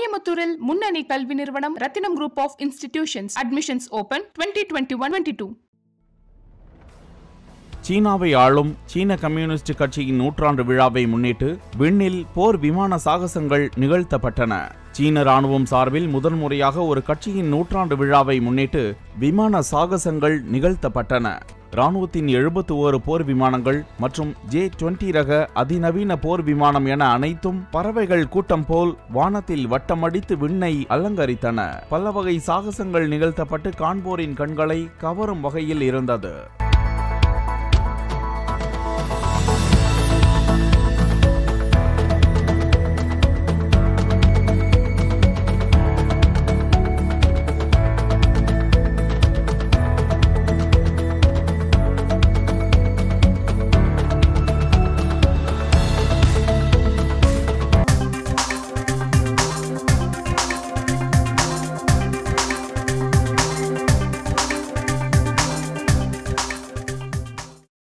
கோயம்புத்தூரில் முன்னணி கல்வி நிறுவனம் Rathinam group of institutions admissions open twenty twenty one twenty two சீனாவை ஆளும் சீன கம்யூனிஸ்ட் கட்சியின் நூற்றாண்டு விழாவை முன்னிட்டு விண்ணில் போர் விமான சாகசங்கள் நிகழ்த்தப்பட்டன சீன ராணுவம் சார்பில் முதன் முறையாக ஒரு கட்சியின் நூற்றாண்டு விழாவை முன்னிட்டு விமான சாகசங்கள் நிகழ்த்தப்பட்டன ராணுவத்தின் எழுபத்து ஓரு போர் விமானங்கள் மற்றும் ஜே டுவெண்டி ரக அதிநவீன போர் விமானம் என அனைத்தும் பறவைகள் கூட்டம் போல் வானத்தில் வட்டமடித்து விண்ணை அலங்கரித்தன பல வகை சாகசங்கள் நிகழ்த்தப்பட்டு காண்போரின் கண்களை கவரும் வகையில் இருந்தது